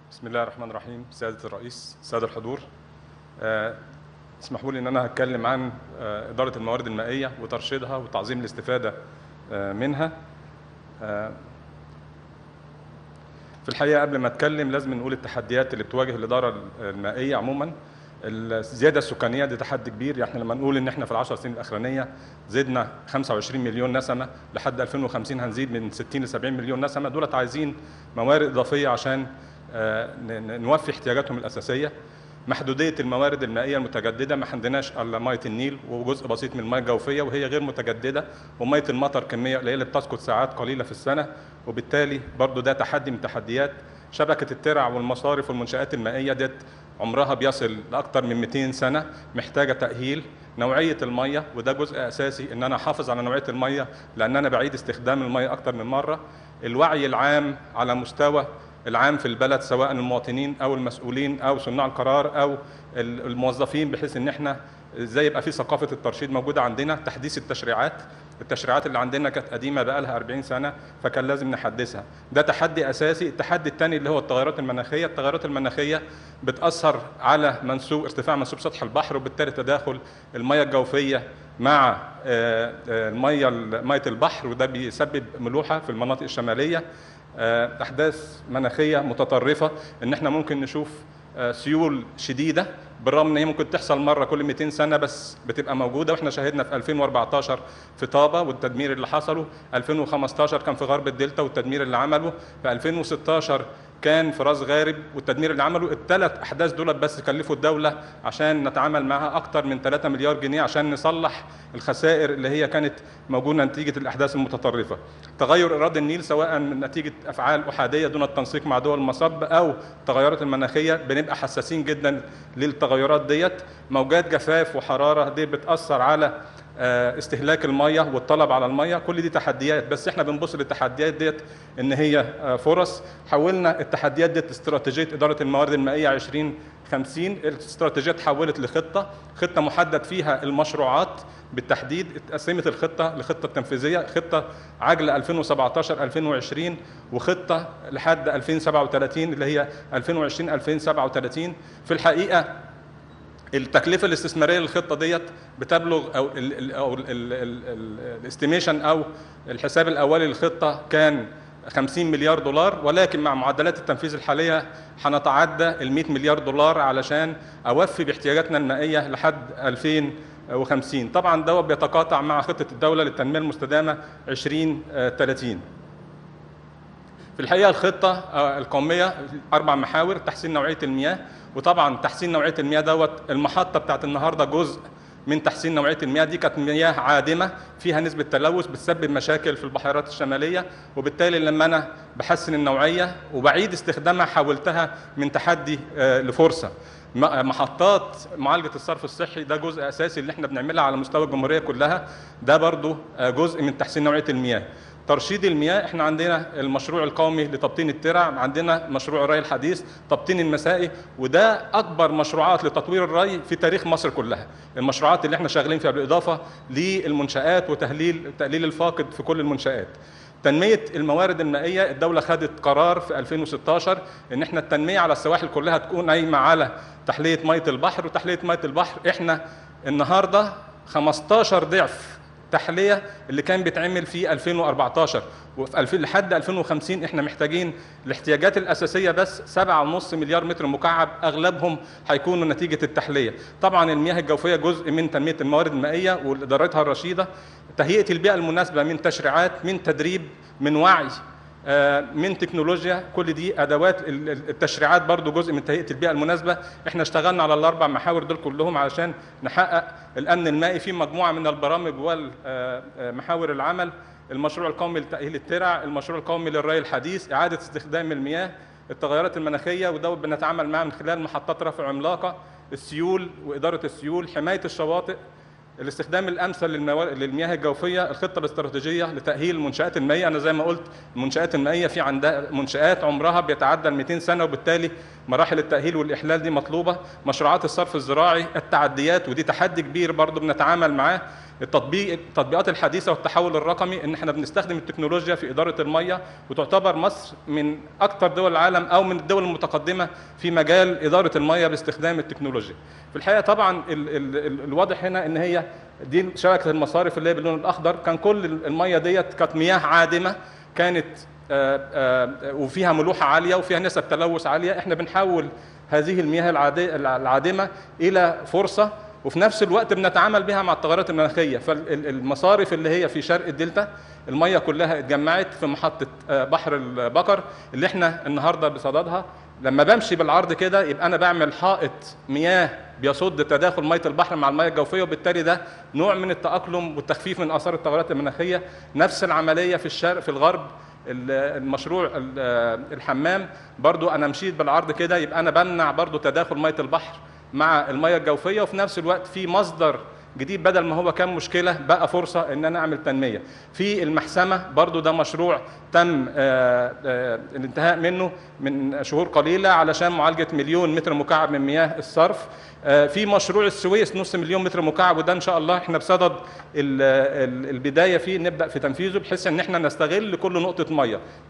بسم الله الرحمن الرحيم سيادة الرئيس سادة الحضور آه، اسمحوا لي ان انا هتكلم عن آه، اداره الموارد المائيه وترشيدها وتعظيم الاستفاده آه، منها آه، في الحقيقه قبل ما اتكلم لازم نقول التحديات اللي بتواجه الاداره المائيه عموما الزياده السكانيه دي تحدي كبير يعني احنا لما نقول ان احنا في العشر سنين الاخرانيه زدنا 25 مليون نسمه لحد 2050 هنزيد من 60 ل 70 مليون نسمه دولت عايزين موارد اضافيه عشان آه، ن- ن- نوفي احتياجاتهم الاساسيه محدوديه الموارد المائيه المتجدده ما عندناش الا ميه النيل وجزء بسيط من الميه الجوفيه وهي غير متجدده وميه المطر كميه قليله بتسقط ساعات قليله في السنه وبالتالي برضو ده تحدي من تحديات شبكه الترع والمصارف والمنشات المائيه ديت عمرها بيصل لاكثر من 200 سنه محتاجه تاهيل نوعيه الميه وده جزء اساسي ان انا احافظ على نوعيه الميه لان انا بعيد استخدام الميه اكثر من مره الوعي العام على مستوى العام في البلد سواء المواطنين او المسؤولين او صناع القرار او ال- الموظفين بحيث ان احنا ازاي يبقى في ثقافه الترشيد موجوده عندنا تحديث التشريعات التشريعات اللي عندنا كانت قديمه بقى لها 40 سنه فكان لازم نحدثها ده تحدي اساسي التحدي الثاني اللي هو التغيرات المناخيه التغيرات المناخيه بتاثر على منسوب ارتفاع منسوب سطح البحر وبالتالي تداخل الميه الجوفيه مع آه، آه، الميه ميه البحر وده بيسبب ملوحه في المناطق الشماليه آه، احداث مناخيه متطرفه ان احنا ممكن نشوف آه، سيول شديده بالرغم ان هي ممكن تحصل مره كل 200 سنه بس بتبقى موجوده واحنا شاهدنا في 2014 في طابه والتدمير اللي حصله 2015 كان في غرب الدلتا والتدمير اللي عمله في 2016 كان في راس غارب والتدمير اللي عمله الثلاث احداث دول بس كلفوا الدوله عشان نتعامل معها اكتر من 3 مليار جنيه عشان نصلح الخسائر اللي هي كانت موجوده نتيجه الاحداث المتطرفه. تغير اراضي النيل سواء من نتيجه افعال احاديه دون التنسيق مع دول المصب او التغيرات المناخيه بنبقى حساسين جدا للتغيرات ديت موجات جفاف وحراره دي بتاثر على آه، استهلاك الميه والطلب على الميه كل دي تحديات بس احنا بنبص للتحديات ديت ان هي آه، فرص حولنا التحديات ديت استراتيجيه اداره الموارد المائيه 2050 الاستراتيجيه اتحولت لخطه خطه محدد فيها المشروعات بالتحديد اتقسمت الخطه لخطه تنفيذيه خطه عجله 2017 2020 وخطه لحد 2037 اللي هي 2020 2037 في الحقيقه التكلفه الاستثماريه للخطه ديت بتبلغ او ال ال او الاستيميشن او الحساب الاولي للخطه كان 50 مليار دولار ولكن مع معدلات التنفيذ الحاليه هنتعدى ال 100 مليار دولار علشان اوفي باحتياجاتنا المائيه لحد 2050 طبعا ده بيتقاطع مع خطه الدوله للتنميه المستدامه 2030 في الحقيقه الخطه آه، القوميه اربع محاور تحسين نوعيه المياه وطبعا تحسين نوعيه المياه دوت المحطه بتاعت النهارده جزء من تحسين نوعيه المياه دي كانت مياه عادمه فيها نسبه تلوث بتسبب مشاكل في البحيرات الشماليه وبالتالي لما انا بحسن النوعيه وبعيد استخدامها حولتها من تحدي آه، لفرصه م- محطات معالجه الصرف الصحي ده جزء اساسي اللي احنا بنعملها على مستوى الجمهوريه كلها ده برضو آه، جزء من تحسين نوعيه المياه ترشيد المياه احنا عندنا المشروع القومي لتبطين الترع عندنا مشروع الري الحديث تبطين المسائي وده اكبر مشروعات لتطوير الري في تاريخ مصر كلها المشروعات اللي احنا شغالين فيها بالاضافه للمنشات وتهليل تقليل الفاقد في كل المنشات تنمية الموارد المائية الدولة خدت قرار في 2016 ان احنا التنمية على السواحل كلها تكون قايمة على تحلية مية البحر وتحلية مية البحر احنا النهاردة 15 ضعف تحليه اللي كان بيتعمل في 2014 وفي 2000 لحد 2050 احنا محتاجين الاحتياجات الاساسيه بس 7.5 مليار متر مكعب اغلبهم هيكونوا نتيجه التحليه طبعا المياه الجوفيه جزء من تنميه الموارد المائيه وادارتها الرشيده تهيئه البيئه المناسبه من تشريعات من تدريب من وعي آه، من تكنولوجيا كل دي ادوات ال- ال- التشريعات برضو جزء من تهيئه البيئه المناسبه احنا اشتغلنا على الاربع محاور دول كلهم علشان نحقق الامن المائي في مجموعه من البرامج ومحاور العمل المشروع القومي لتاهيل الترع المشروع القومي للري الحديث اعاده استخدام المياه التغيرات المناخيه وده بنتعامل معها من خلال محطات رفع عملاقه السيول واداره السيول حمايه الشواطئ الاستخدام الامثل للموا... للمياه الجوفيه الخطه الاستراتيجيه لتاهيل المنشات المائيه انا زي ما قلت المنشات المائيه في عندها منشات عمرها بيتعدى ال 200 سنه وبالتالي مراحل التاهيل والاحلال دي مطلوبه مشروعات الصرف الزراعي التعديات ودي تحدي كبير برضو بنتعامل معاه التطبيق التطبيقات الحديثه والتحول الرقمي ان احنا بنستخدم التكنولوجيا في اداره الميه وتعتبر مصر من اكثر دول العالم او من الدول المتقدمه في مجال اداره الميه باستخدام التكنولوجيا. في الحقيقه طبعا ال ال ال الواضح هنا ان هي دي شبكه المصارف اللي هي باللون الاخضر كان كل الميه ديت كانت مياه عادمه كانت آآ آآ وفيها ملوحه عاليه وفيها نسب تلوث عاليه احنا بنحول هذه المياه العادمه الى فرصه وفي نفس الوقت بنتعامل بها مع التغيرات المناخيه فالمصارف اللي هي في شرق الدلتا الميه كلها اتجمعت في محطه بحر البقر اللي احنا النهارده بصددها لما بمشي بالعرض كده يبقى انا بعمل حائط مياه بيصد تداخل ميه البحر مع الميه الجوفيه وبالتالي ده نوع من التاقلم والتخفيف من اثار التغيرات المناخيه نفس العمليه في الشرق في الغرب المشروع الحمام برضو انا مشيت بالعرض كده يبقى انا بمنع برضو تداخل ميه البحر مع الميه الجوفيه وفي نفس الوقت في مصدر جديد بدل ما هو كان مشكله بقى فرصه ان انا اعمل تنميه في المحسمه برضو ده مشروع تم آآ آآ الانتهاء منه من شهور قليله علشان معالجه مليون متر مكعب من مياه الصرف في مشروع السويس نص مليون متر مكعب وده ان شاء الله احنا بصدد البدايه فيه نبدا في تنفيذه بحيث ان احنا نستغل كل نقطه ميه